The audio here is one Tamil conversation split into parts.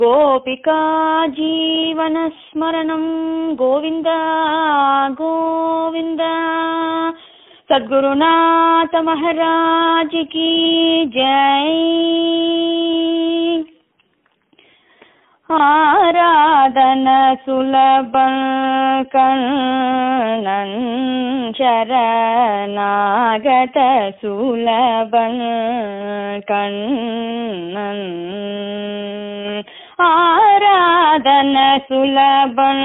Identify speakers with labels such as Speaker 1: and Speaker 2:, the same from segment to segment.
Speaker 1: गोपिका जीवनस्मरणं गोविन्द गोविन्द सद्गुरुनाथ महाराज की जय ஆராதன சுலபன் கண்ணன் சரணாகத சுலபன் கண்ணன் ஆராதன சுலபன்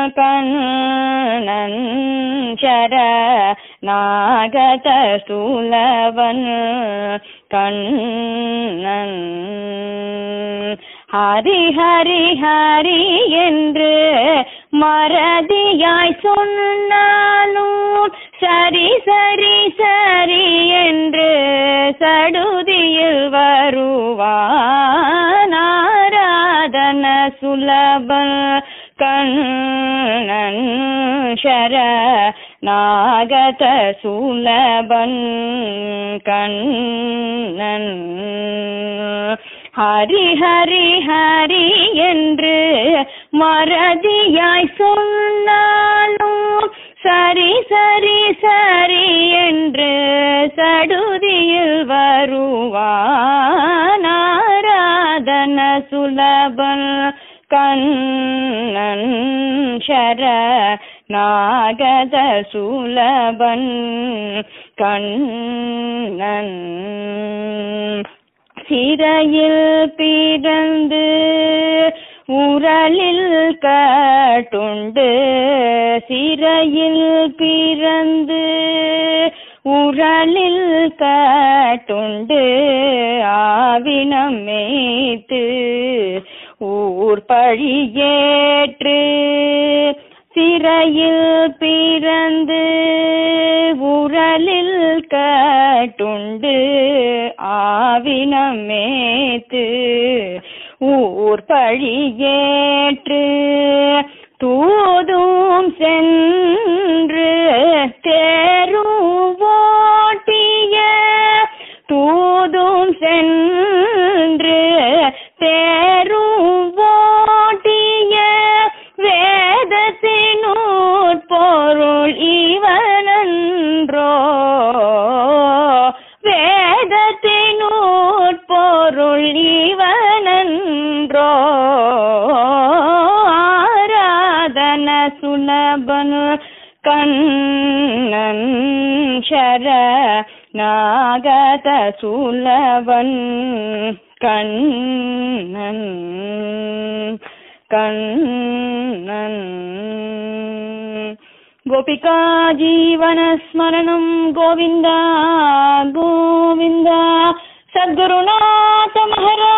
Speaker 1: கண்ணன் சரணாகத சுலபன் கண்ணன் ஹரி ஹரி ஹரி என்று மறதியாய் சொன்னாலும் சரி சரி சரி என்று சடுதியில் வருவான் ஆராதன சுலபன் கண்ணன் சர நாகத சுலபன் கண்ணன் ஹரி ஹரி ஹரி என்று மறதியாய் சொன்னாலும் சரி சரி சரி என்று சடுதியில் வருவான் ஆராதன சுலபன் கண்ணன் சர நாகத சுலபன் கண்ணன் சிறையில் பிறந்து உரலில் கட்டுண்டு சிறையில் பிறந்து உரலில் கட்டுண்டு ஆவினம் மேய்த்து ஊர் பழியேற்று சிறையில் பிறந்து உரலில் கட்டுண்டு ஆவினமேத்து ஊர் பழியேற்று தூதும் சென்று தேரும் ஓட்டிய தூதும் சென்று தேரும் ஓட்டிய வேதத்தினூர் பொருள் இவனன்றோ வேதத்தினூர் பொருள் இவனன்றோ ஆராதன சுலபனு கண்ணன் சர நாகத சுலபன் கண்ணன் கண்ணன் गोपिका जीवनस्मरणं गोविन्द गोविन्द सद्गुरुनाथ महाराज